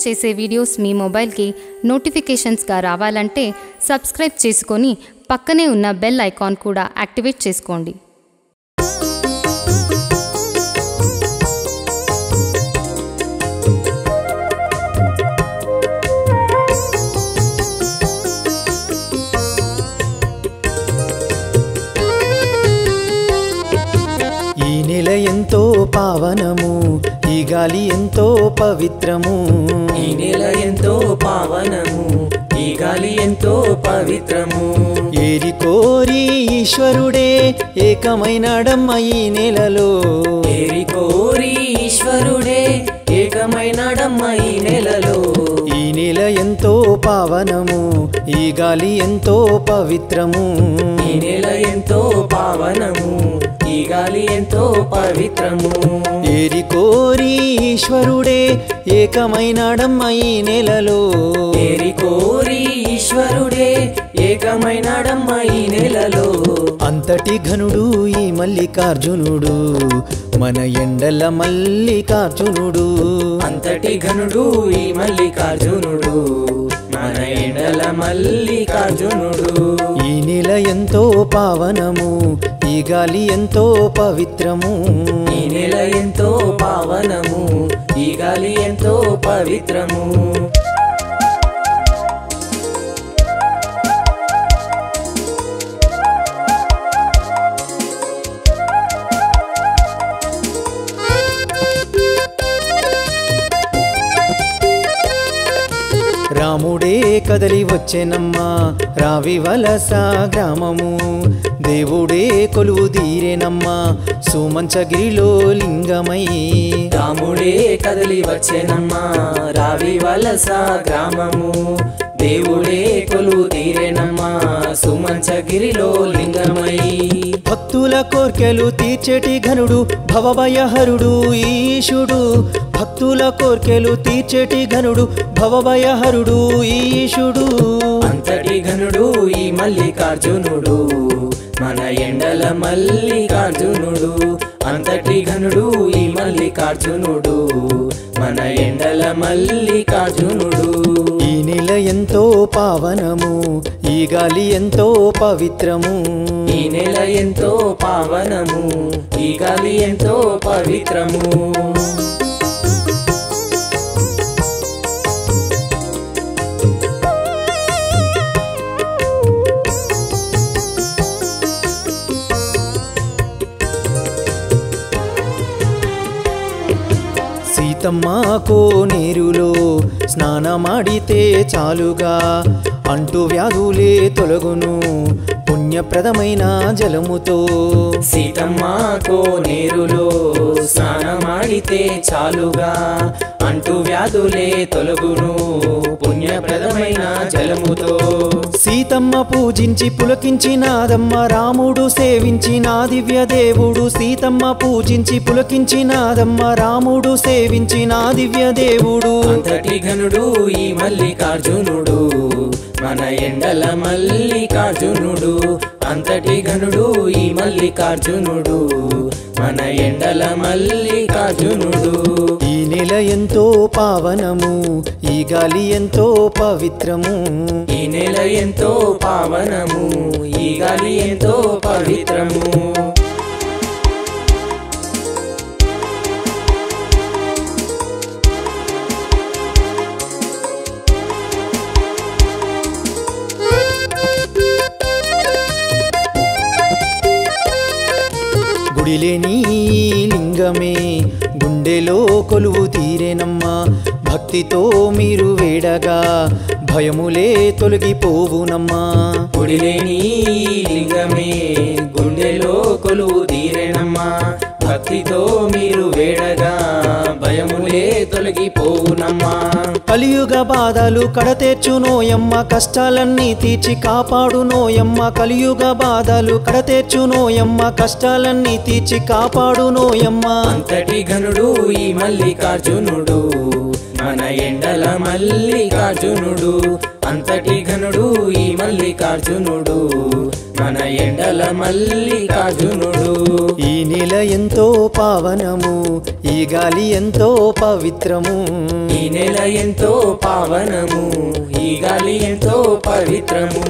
చేసే వీడియోస్ మీ మొబైల్కి నోటిఫికేషన్స్గా రావాలంటే సబ్స్క్రైబ్ చేసుకొని పక్కనే ఉన్న బెల్ ఐకాన్ కూడా యాక్టివేట్ చేసుకోండి ఈ నెల ఎంతో పావనము ఈ గాలి ఎంతో పవిత్రము ఈ నెల ఎంతో పావనము ఈ గాలి ఎంతో పవిత్రము ఏరి కోరి ఈశ్వరుడే ఏకమైనాడమ్మ ఈ నెలలో ఏరి కోరి ఈశ్వరుడే ఏకమైనాడమ్మ ఈ నెలలో ఈ నెల ఎంతో పావనము ఈ గాలి ఎంతో పవిత్రము ఈ నెల ఎంతో పావనము ఈ గాలి ఎంతో పవిత్రము ఏరి కోరి ఈశ్వరుడే ఏకమైనాడమ్మ ఈ నెలలో ఏరి కోరి ఈశ్వరుడే ఏకమైనాడమ్మ ఈ నెలలో అంతటి ఘనుడు ఈ మల్లికార్జునుడు మన ఎండల మల్లికార్జునుడు అంతటి ఘనుడు ఈ మల్లికార్జునుడు మన ఎండల మల్లికార్జునుడు ఈ నెల ఎంతో పావనము ఈ గాలి ఎంతో పవిత్రము ఈ నెల ఎంతో పావనము ఈ గాలి ఎంతో పవిత్రము రాముడే కదలి వచ్చెనమ్మా రావి వలస గ్రామము దేవుడే కొలువు తీరేనమ్మా సుమంచగిరిలో లింగమై రాముడే కదలి వచ్చెనమ్మా రావి వలస గ్రామము దేవుడే కొలువు తీరేనమ్మా సుమంచగిరిలో లింగమై భక్తుల కోర్కెలు తీర్చేటి ఘనుడు భవభయహరుడు ఈశుడు భక్తుల కోర్కెలు తీర్చేటి ఘనుడు భవభయహరుడు ఈశుడు అంతటి ఘనుడు ఈ మల్లికార్జునుడు మన ఎండల మల్లికార్జునుడు అంతటి ఘనుడు ఈ మల్లికార్జునుడు మన ఎండల మల్లికార్జునుడు ఈ నెల ఎంతో పావనము ఈ గాలి ఎంతో పవిత్రము ఈ నెల ఎంతో పావనము ఈ గాలి ఎంతో పవిత్రము సీతమ్మ కోనేరులో స్నానమాడితే చాలుగా అంటు వ్యాధులే తొలగును పుణ్యప్రదమైన జలముతో సీతమ్మ కోనేరులో స్నానమాడితే చాలుగా అంటూ వ్యాధులే తొలగును పుణ్యప్రదమైన జలముతో సీతమ్మ పూజించి పులకించినాదమ్మ రాముడు సేవించిన దివ్య దేవుడు సీతమ్మ పూజించి పులకించినాదమ్మ రాముడు సేవించిన దివ్య దేవుడు అంతటి ఘనుడు ఈ మల్లికార్జునుడు మన ఎండల మల్లికార్జునుడు అంతటి ఘనుడు ఈ మల్లికార్జునుడు మన ఎండల మల్లికార్జునుడు ఈ నెల ఎంతో పావనము ఈ గాలి ఎంతో పవిత్రము ఈ నెల ఎంతో పావనము ఈ గాలి ఎంతో పవిత్రము గుడిలేని లింగమే గుండెలో కొలువు తీరేనమ్మా భక్తితో మీరు వేడగా భయములే తొలగిపోవునమ్మా గుడిలేని లింగమే గుండెలో కొలువు తీరేనమ్మా భక్తితో మీరు వేడగా భయములే తొలగిపోవునమ్మా కలియుగ బాధలు కడతేర్చునోయమ్మ కష్టాలన్నీ తీర్చి కాపాడునోయమ్మ కలియుగ బాధలు కడతేర్చునోయమ్మ కష్టాలన్నీ తీర్చి కాపాడునోయమ్మ అంతటి ఘనుడు ఈ మల్లికార్జునుడు మన ఎండల మల్లికార్జునుడు అంతటి ఘనుడు ఈ మల్లికార్జునుడు మన ఎండల మల్లికార్జునుడు ఈ నెల ఎంతో పావనము ఈ గాలి ఎంతో పవిత్రము ఈ నెల ఎంతో పావనము ఈ గాలి ఎంతో పవిత్రము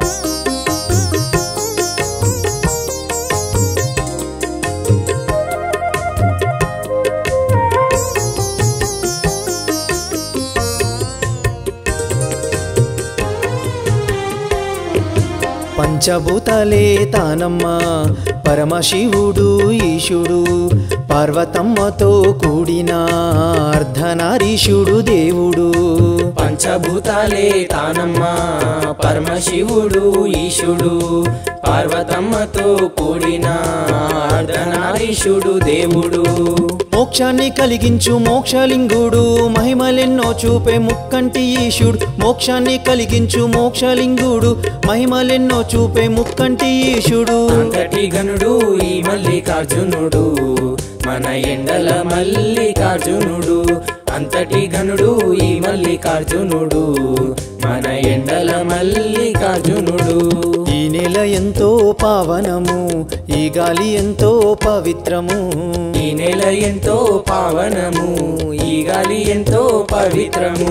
పంచభూతాలే తానమ్మ పరమశివుడు ఈశుడు పార్వతమ్మతో కూడిన అర్ధనారీశుడు దేవుడు పంచభూతాలే తానమ్మ పరమశివుడు ఈశుడు పార్వతమ్మతో కూడిన అర్ధనారీశుడు దేవుడు మోక్షాన్ని కలిగించు మోక్షలింగుడు మహిమలెన్నో చూపే ముక్కంటి ఈశుడు మోక్షాన్ని కలిగించు మోక్షలింగుడు మహిమలెన్నో చూపే ముక్కంటి ఈశుడు అంతటి గనుడు ఈ మల్లికార్జునుడు మన ఎండల మల్లికార్జునుడు అంతటి గనుడు ఈ మల్లికార్జునుడు మన ఎండల మల్లికార్జునుడు ఈ నెల ఎంతో పావనము ఈ గాలి ఎంతో పవిత్రము ఈ నెల ఎంతో పావనము ఈ గాలి ఎంతో పవిత్రము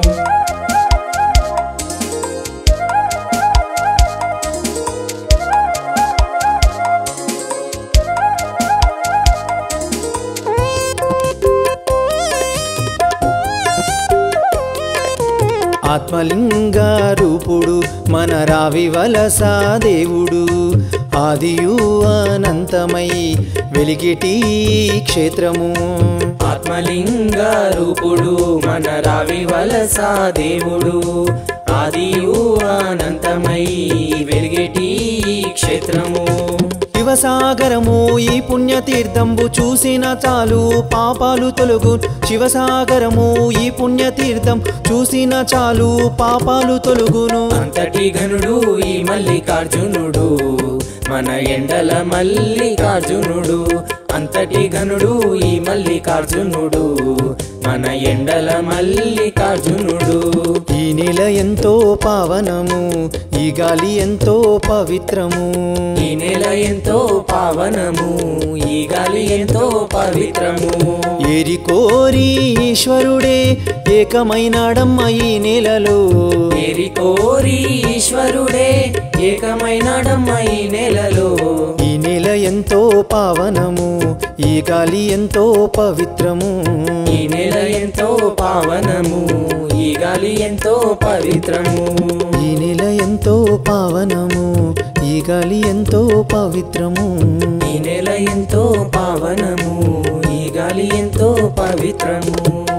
ఆత్మలింగ రూపుడు మన రావి వలస దేవుడు ఆదియు అనంతమై వెలిగిటి క్షేత్రము ఆత్మలింగ రూపుడు మన రావి వలస దేవుడు ఆదియు అనంతమై వెలిగేటి క్షేత్రము శివసాగరము ఈ పుణ్యతీర్థంబు చూసిన చాలు పాపాలు తొలగు శివసాగరము ఈ పుణ్యతీర్థం చూసిన చాలు పాపాలు తొలగును అంతటి గనుడు ఈ మల్లికార్జునుడు మన ఎండల మల్లికార్జునుడు అంతటి గనుడు ఈ మల్లికార్జునుడు మన ఎండల మల్లికార్జునుడు ఈ నెల ఎంతో పావనము ఈ గాలి ఎంతో పవిత్రము ఈ నెల ఎంతో పావనము ఈ గాలి ఎంతో పవిత్రము ఏరి కోరి ఈశ్వరుడే ఏకమైనాడమ్మ ఈ నెలలో ఏరి కోరి ఈశ్వరుడే ఏకమైనాడమ్మ ఈ నెలలో ఈ నెల ఎంతో పావనము ఈ గాలి ఎంతో పవిత్రము ఈ నెల ఎంతో పావనము ఈ గాలి ఎంతో పవిత్రము ఈ నెల ఎంతో పావనము ఈ గాలి ఎంతో పవిత్రము ఈ నెల ఎంతో పావనము ఈ గాలి ఎంతో పవిత్రము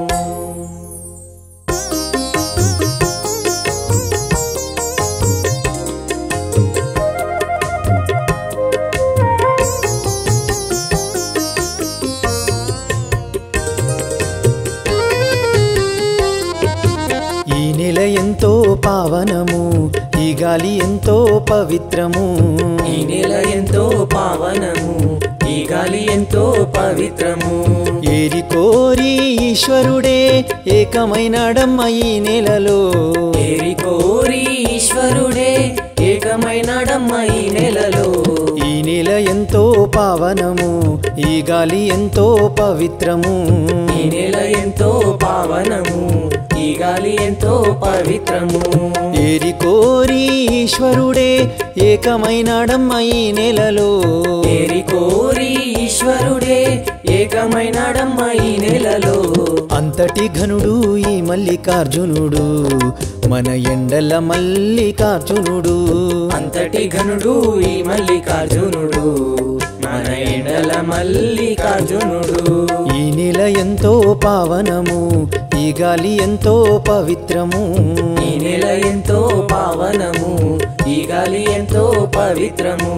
ఈ నెల ఎంతో పావనము ఈ గాలి ఎంతో పవిత్రము ఈ నెల ఎంతో పావనము ఈ గాలి ఎంతో పవిత్రము ఏరి కోరి ఈశ్వరుడే ఏకమైనాడమ్మ ఈ నెలలో ఏరి కోరి ఈశ్వరుడే ఏకమైనాడమ్మ ఈ నెలలో ఈ నెల ఎంతో పావనము ఈ గాలి ఎంతో పవిత్రము ఈ నెల ఎంతో పావనము ఈ గాలి ఎంతో పవిత్రము ఏరి కోరి ఈశ్వరుడే ఏకమైనాడమ్మ ఈ నెలలో ఏరి కోరి ఈశ్వరుడే ఏకమైనాడమ్మ ఈ నెలలో అంతటి ఘనుడు ఈ మల్లికార్జునుడు మన ఎండల మల్లికార్జునుడు అంతటి ఘనుడు ఈ మల్లికార్జునుడు మన ఎండల మల్లికార్జునుడు ఈ నెల ఎంతో పావనము ఈ గాలి ఎంతో పవిత్రము ఈ నెల ఎంతో పావనము ఈ గాలి ఎంతో పవిత్రము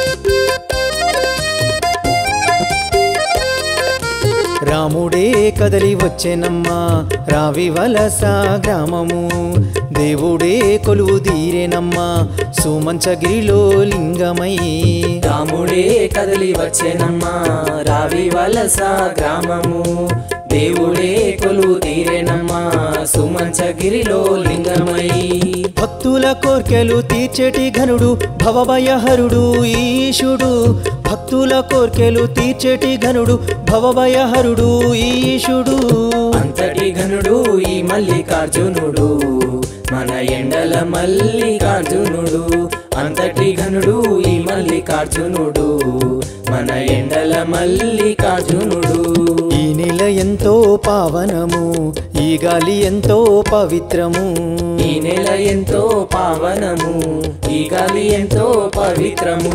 రాముడే కదలి వచ్చెనమ్మా రావి వలస గ్రామము దేవుడే కొలువు తీరేనమ్మా సుమంచగిరిలో లింగమై రాముడే కదలి వచ్చెనమ్మా రావి వలస గ్రామము దేవుడే కొలువు తీరేనమ్మా సుమంచగిరిలో లింగమై భక్తుల కోర్కెలు తీర్చేటి ఘనుడు భవభయహరుడు ఈశుడు భక్తుల కోర్కెలు తీర్చేటి ఘనుడు భవభయహరుడు ఈశుడు అంతటి ఘనుడు ఈ మల్లికార్జునుడు మన ఎండల మల్లికార్జునుడు అంతటి ఘనుడు ఈ మల్లికార్జునుడు మన ఎండల మల్లికార్జునుడు ఈ నెల ఎంతో పావనము ఈ గాలి ఎంతో పవిత్రము ఈ నెల ఎంతో పావనము ఈ గాలి ఎంతో పవిత్రము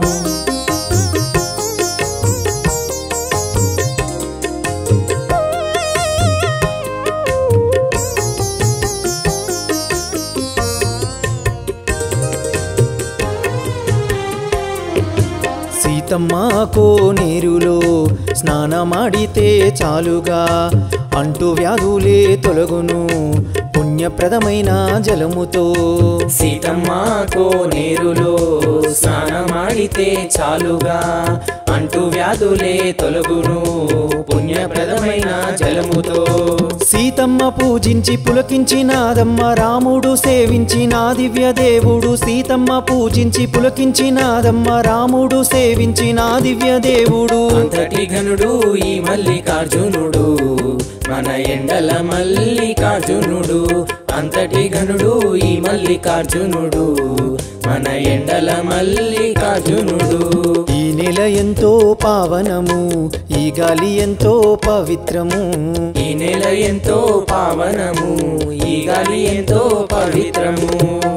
సీతమ్మ కోనేరులో స్నానమాడితే చాలుగా అంటు వ్యాధులే తొలగును పుణ్యప్రదమైన జలముతో సీతమ్మ కోనేరులో స్నానమాడితే చాలుగా అంటూ వ్యాధులే తొలగును పుణ్యప్రదమైన జలముతో సీతమ్మ పూజించి పులకించినాదమ్మ రాముడు సేవించిన దివ్య దేవుడు సీతమ్మ పూజించి పులకించినాదమ్మ రాముడు సేవించిన దివ్య దేవుడు అంతటి ఘనుడు ఈ మల్లికార్జునుడు మన ఎండల మల్లికార్జునుడు అంతటి ఘనుడు ఈ మల్లికార్జునుడు మన ఎండల మల్లికార్జునుడు ఈ నెల ఎంతో పావనము ఈ గాలి ఎంతో పవిత్రము ఈ నెల ఎంతో పావనము ఈ గాలి ఎంతో పవిత్రము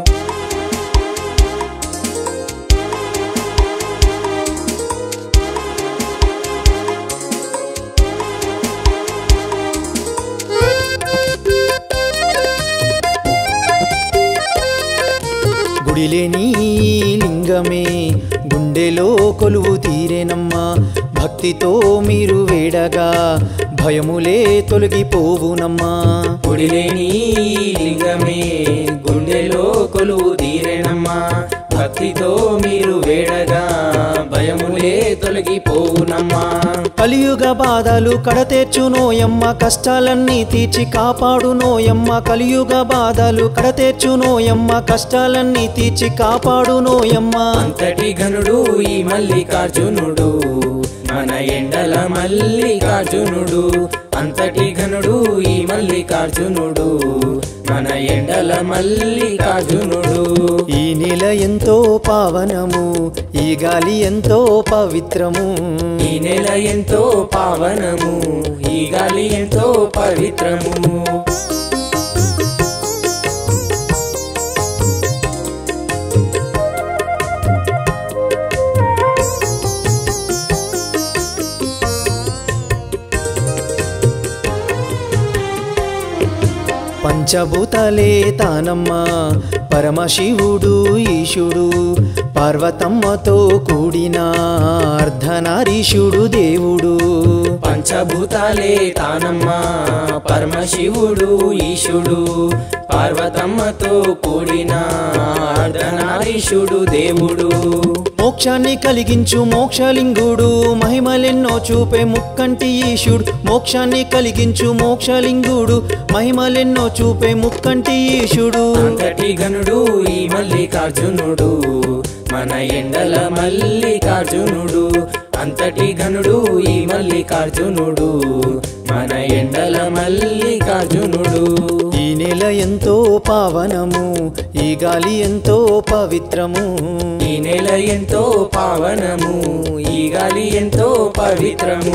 గుడిలేని లింగమే గుండెలో కొలువు తీరేనమ్మా భక్తితో మీరు వేడగా భయములే తొలగిపోవునమ్మా గుడిలేని లింగమే గుండెలో కొలువు తీరేనమ్మా భక్తితో మీరు వేడగా భయములే తొలగిపోవునమ్మా కలియుగ బాధలు కడతేర్చునోయమ్మ కష్టాలన్నీ తీర్చి కాపాడునోయమ్మ కలియుగ బాధలు కడతేర్చునోయమ్మ కష్టాలన్నీ తీర్చి కాపాడునోయమ్మ అంతటి ఘనుడు ఈ మల్లికార్జునుడు మన ఎండల మల్లికార్జునుడు అంతటి ఘనుడు ఈ మల్లికార్జునుడు మన ఎండల మల్లికార్జునుడు ఈ నెల ఎంతో పావనము ఈ గాలి ఎంతో పవిత్రము ఈ నెల ఎంతో పావనము ఈ గాలి ఎంతో పవిత్రము పంచభూతాలే తానమ్మ పరమశివుడు ఈశుడు పార్వతమ్మతో కూడిన అర్ధనారీశుడు దేవుడు పంచభూతాలే తానమ్మ పరమశివుడు ఈశుడు పార్వతమ్మతో కూడిన అర్ధనారీశుడు దేవుడు మోక్షాన్ని కలిగించు మోక్షలింగుడు మహిమలెన్నో చూపే ముక్కంటి ఈశుడు మోక్షాన్ని కలిగించు మోక్షలింగుడు మహిమలెన్నో చూపే ముక్కంటి ఈశుడు అంతటి ఘనుడు ఈ మల్లికార్జునుడు మన ఎండల మల్లికార్జునుడు అంతటి ఘనుడు ఈ మల్లికార్జునుడు మన ఎండల మల్లికార్జునుడు ఈ నెల ఎంతో పావనము ఈ గాలి ఎంతో పవిత్రము ఈ నెల ఎంతో పావనము ఈ గాలి ఎంతో పవిత్రము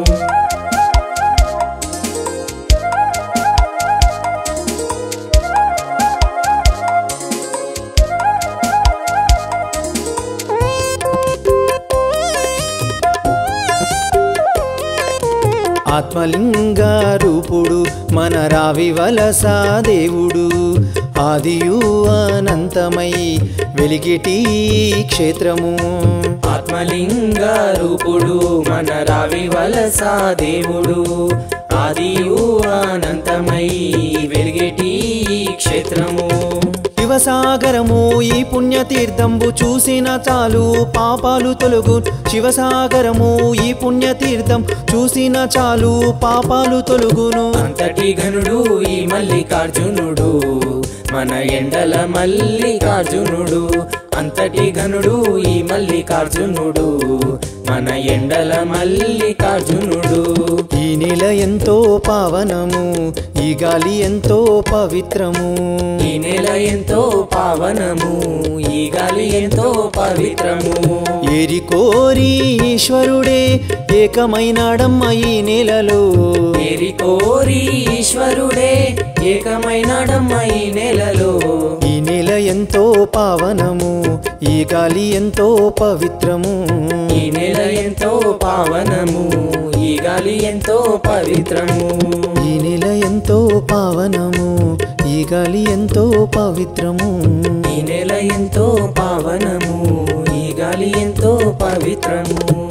ఆత్మలింగ రూపుడు మన రావి వలస దేవుడు ఆదియు అనంతమై వెలిగిటి క్షేత్రము ఆత్మలింగ రూపుడు మన రావి వలస దేవుడు ఆదియు అనంతమై వెలిగేటి క్షేత్రము శివసాగరము ఈ పుణ్యతీర్థంబు చూసిన చాలు పాపాలు తొలగు శివసాగరము ఈ పుణ్యతీర్థం చూసిన చాలు పాపాలు తొలగును అంతటి ఘనుడు ఈ మల్లికార్జునుడు మన ఎండల మల్లికార్జునుడు అంతటి ఘనుడు ఈ మల్లికార్జునుడు మన ఎండల మల్లికార్జునుడు ఈ నెల ఎంతో పావనము ఈ గాలి ఎంతో పవిత్రము ఈ నెల ఎంతో పావనము ఈ గాలి ఎంతో పవిత్రము ఏరి కోరి ఈశ్వరుడే ఏకమైనాడమ్మ ఈ నెలలో ఏరి కోరి ఈశ్వరుడే ఏకమైనాడమ్మ ఈ నెలలో ఈ నెల ఎంతో పావనము ఈ గాలి ఎంతో పవిత్రము ఈ నెల ఎంతో పావనము ఈ గాలి ఎంతో పవిత్రము ఈ నెల ఎంతో పావనము ఈ గాలి ఎంతో పవిత్రము ఈ నెల ఎంతో పావనము ఈ గాలి ఎంతో పవిత్రము